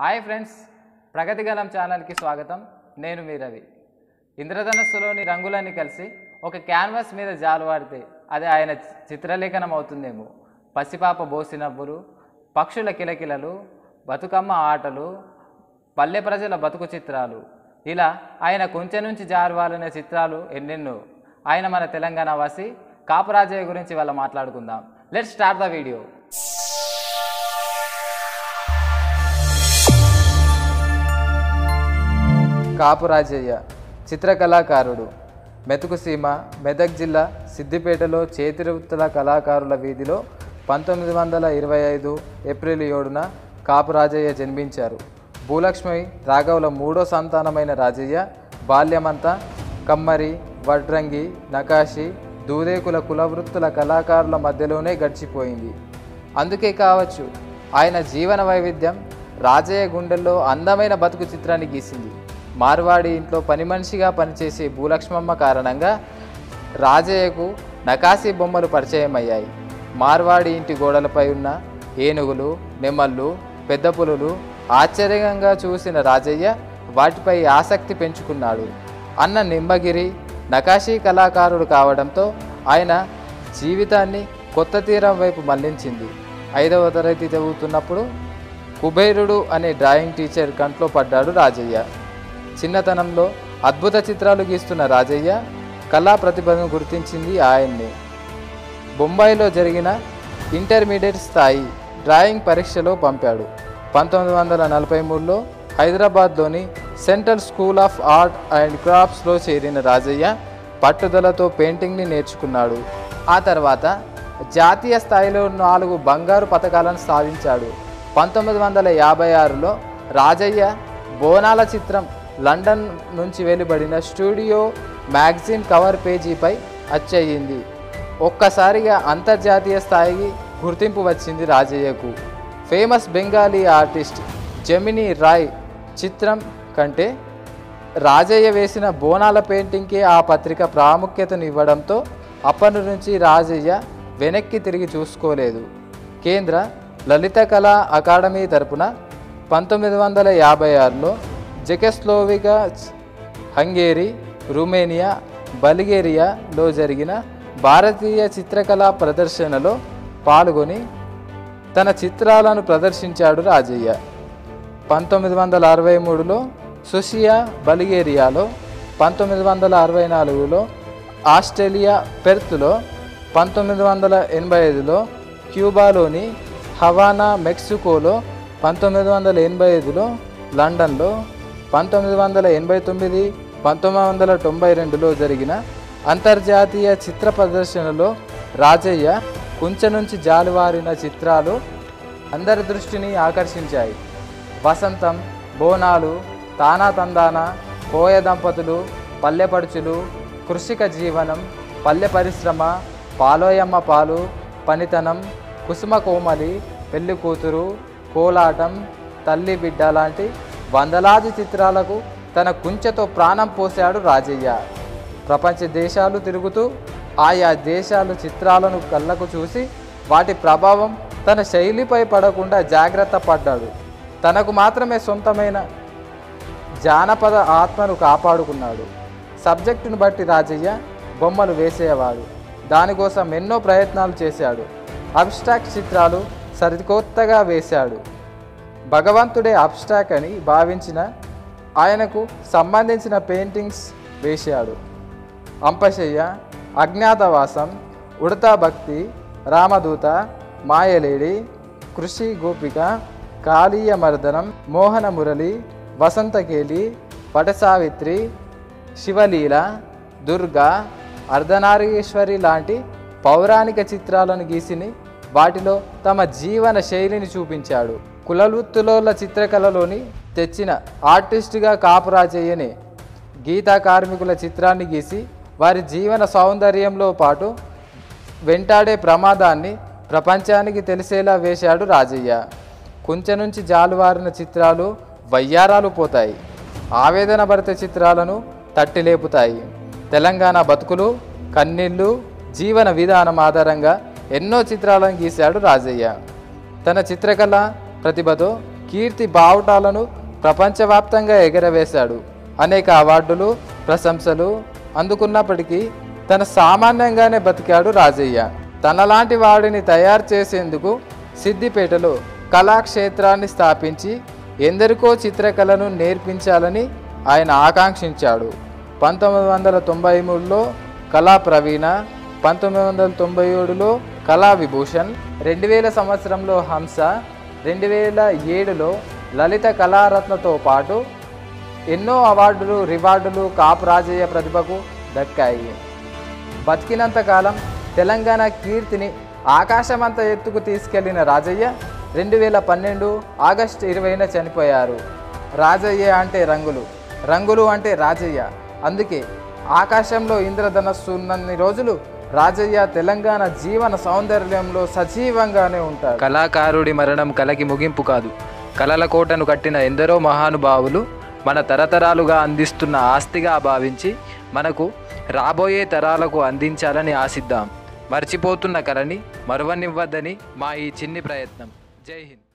hi friends ప్రగతిగలం ఛానల్కి స్వాగతం నేను మీ రవి ఇంద్రధనస్సులోని రంగులన్నీ కలిసి ఒక క్యాన్వాస్ మీద జాలువాడితే అది ఆయన చిత్రలేఖనం అవుతుందేమో పసిపాప బోసి నవ్వులు పక్షుల కిలకిలలు బతుకమ్మ ఆటలు పల్లె ప్రజల బతుకు చిత్రాలు ఇలా ఆయన కొంచెం నుంచి జారువాలనే చిత్రాలు ఎన్నెన్నో ఆయన మన తెలంగాణ వాసి కాపురాజయ్య గురించి వాళ్ళ మాట్లాడుకుందాం let start the video Kapu Rajaiah చిత్రకళాకారుడు మెతుకు సీమ మెదక్ జిల్లా సిద్దిపేటలో చేతివృత్తుల కళాకారుల వీధిలో పంతొమ్మిది వందల ఇరవై ఐదు ఏప్రిల్ ఏడున కాపురాజయ్య జన్మించారు భూలక్ష్మి రాఘవుల మూడో సంతానమైన రాజయ్య బాల్యమంతా కమ్మరి వడ్రంగి నకాషి దూదేకుల కులవృత్తుల కళాకారుల మధ్యలోనే గడిచిపోయింది అందుకే కావచ్చు ఆయన జీవన వైవిధ్యం రాజయ్య గుండెల్లో అందమైన బతుకు చిత్రాన్ని గీసింది మార్వాడి ఇంట్లో పని మనిషిగా పనిచేసే భూలక్ష్మమ్మ కారణంగా రాజయ్యకు నకాసి బొమ్మలు పరిచయం అయ్యాయి మార్వాడి ఇంటి గోడలపై ఉన్న ఏనుగులు నెమళ్ళు పెద్ద పులులు ఆశ్చర్యంగా చూసిన రాజయ్య వాటిపై ఆసక్తి పెంచుకున్నాడు అన్న నిమ్మగిరి నకాశీ కళాకారుడు కావడంతో ఆయన జీవితాన్ని కొత్త తీరం వైపు మళ్లించింది ఐదవ తరగతి చదువుతున్నప్పుడు కుబేరుడు అనే డ్రాయింగ్ టీచర్ కంట్లో పడ్డాడు రాజయ్య చిన్నతనంలో అద్భుత చిత్రాలు గీస్తున్న రాజయ్య కళా ప్రతిభను గుర్తించింది ఆయన్ని బొంబాయిలో జరిగిన ఇంటర్మీడియట్ స్థాయి డ్రాయింగ్ పరీక్షలో పంపాడు పంతొమ్మిది వందల నలభై మూడులో హైదరాబాద్లోని central school of art and క్రాఫ్ట్స్లో చేరిన రాజయ్య పట్టుదలతో పెయింటింగ్ని నేర్చుకున్నాడు ఆ తర్వాత జాతీయ స్థాయిలో నాలుగు బంగారు పథకాలను సాధించాడు పంతొమ్మిది వందల యాభై ఆరులో రాజయ్య బోనాల చిత్రం లండన్ నుంచి వెలువడిన స్టూడియో మ్యాగజైన్ కవర్ పేజీపై అచ్చయింది ఒక్కసారిగా అంతర్జాతీయ స్థాయికి గుర్తింపు వచ్చింది రాజయ్యకు ఫేమస్ బెంగాలీ ఆర్టిస్ట్ జెమినీ రాయ్ చిత్రం కంటే రాజయ్య వేసిన బోనాల పెయింటింగ్కి ఆ పత్రిక ప్రాముఖ్యతను ఇవ్వడంతో అప్పటి నుంచి రాజయ్య వెనక్కి తిరిగి చూసుకోలేదు కేంద్ర లలిత కళా అకాడమీ తరపున పంతొమ్మిది వందల యాభై ఆరులో జెకెస్లోవిగా హంగేరీ రుమేనియా బల్గేరియాలో జరిగిన భారతీయ చిత్రకళా ప్రదర్శనలో పాల్గొని తన చిత్రాలను ప్రదర్శించాడు రాజయ్య పంతొమ్మిది వందల అరవై మూడులో సుషియా బల్గేరియాలో పంతొమ్మిది వందల అరవై నాలుగులో ఆస్ట్రేలియా పెర్త్లో పంతొమ్మిది వందల ఎనభై ఐదులో క్యూబాలోని హవానా మెక్సికోలో పంతొమ్మిది వందల ఎనభై ఐదులో లండన్లో పంతొమ్మిది వందల ఎనభై తొమ్మిది పంతొమ్మిది వందల తొంభై రెండులో జరిగిన అంతర్జాతీయ చిత్ర ప్రదర్శనలో రాజయ్య కుంచె నుంచి జాలువారిన చిత్రాలు అందరి దృష్టిని ఆకర్షించాయి వసంతం బోనాలు తానా తందాన కోయ దంపతులు పల్లెపడుచులు కృషిక జీవనం పల్లె పరిశ్రమ పాలోయమ్మ పాలు పనితనం కుసుమ కోమలి పెళ్లి కూతురు కోలాటం తల్లి బిడ్డ లాంటి వందలాది చిత్రాలకు తన కుంచెతో ప్రాణం పోశాడు రాజయ్య ప్రపంచ దేశాలు తిరుగుతూ ఆయా దేశాలు చిత్రాలను కళ్ళకు చూసి వాటి ప్రభావం తన శైలిపై పడకుండా జాగ్రత్త పడ్డాడు తనకు మాత్రమే సొంతమైన జానపద ఆత్మను కాపాడుకున్నాడు సబ్జెక్టును బట్టి రాజయ్య బొమ్మలు వేసేవాడు దానికోసం ఎన్నో ప్రయత్నాలు చేశాడు అబ్స్ట్రాక్ట్ చిత్రాలు సరికొత్తగా వేశాడు భగవంతుడే అబ్స్ట్రాక్ అని భావించిన ఆయనకు సంబంధించిన పెయింటింగ్స్ వేశాడు అంపశయ్య అజ్ఞాతవాసం ఉడతా భక్తి రామదూత మాయలేడి కృషి గోపిక కాళీయ మర్దనం మోహన మురళి వసంతకేలి పటసావిత్రి శివలీల దుర్గా అర్ధనారీశ్వరి లాంటి పౌరాణిక చిత్రాలను గీసిని వాటిలో తమ జీవన శైలిని చూపించాడు కులవృత్తులోల చిత్రకళలోని తెచ్చిన ఆర్టిస్టుగా కాపురాజయ్యని గీతా కార్మికుల చిత్రాన్ని గీసి వారి జీవన సౌందర్యంలో పాటు వెంటాడే ప్రమాదాన్ని ప్రపంచానికి తెలిసేలా వేశాడు రాజయ్య కుంచె నుంచి జాలువారిన చిత్రాలు వయ్యారాలు పోతాయి ఆవేదన భరిత చిత్రాలను తట్టి లేపుతాయి తెలంగాణ బతుకులు కన్నీళ్ళు జీవన విధానం ఆధారంగా ఎన్నో చిత్రాలను గీశాడు రాజయ్య తన చిత్రకళ ప్రతిభతో కీర్తి బావుటాలను ప్రపంచవ్యాప్తంగా ఎగరవేశాడు అనేక అవార్డులు ప్రశంసలు అందుకున్నప్పటికీ తన సామాన్యంగానే బతికాడు రాజయ్య తనలాంటి వాడిని తయారు చేసేందుకు సిద్దిపేటలో కళాక్షేత్రాన్ని స్థాపించి ఎందరికో చిత్రకళను నేర్పించాలని ఆయన ఆకాంక్షించాడు పంతొమ్మిది వందల తొంభై మూడులో కళా ప్రవీణ పంతొమ్మిది వందల తొంభై ఏడులో కళా విభూషణ్ రెండు వేల సంవత్సరంలో హంస రెండు వేల ఏడులో లలిత కళారత్నతో పాటు ఎన్నో అవార్డులు రివార్డులు కాపు రాజయ్య ప్రతిభకు దక్కాయి బతికినంత కాలం తెలంగాణ కీర్తిని ఆకాశమంత ఎత్తుకు తీసుకెళ్లిన రాజయ్య రెండు వేల పన్నెండు ఆగస్టు ఇరవైన చనిపోయారు రాజయ్య అంటే రంగులు రంగులు అంటే రాజయ్య అందుకే ఆకాశంలో ఇంద్రధనస్సు ఉన్నన్ని రోజులు రాజయ్య తెలంగాణ జీవన సౌందర్యంలో సజీవంగానే ఉంటాడు కళాకారుడి మరణం కలకి ముగింపు కాదు కళల కోటను కట్టిన ఎందరో మహానుభావులు మన తరతరాలుగా అందిస్తున్న ఆస్తిగా భావించి మనకు రాబోయే తరాలకు అందించాలని ఆశిద్దాం మర్చిపోతున్న కళని మరువనివ్వద్దని మా ఈ చిన్ని ప్రయత్నం జై హింద్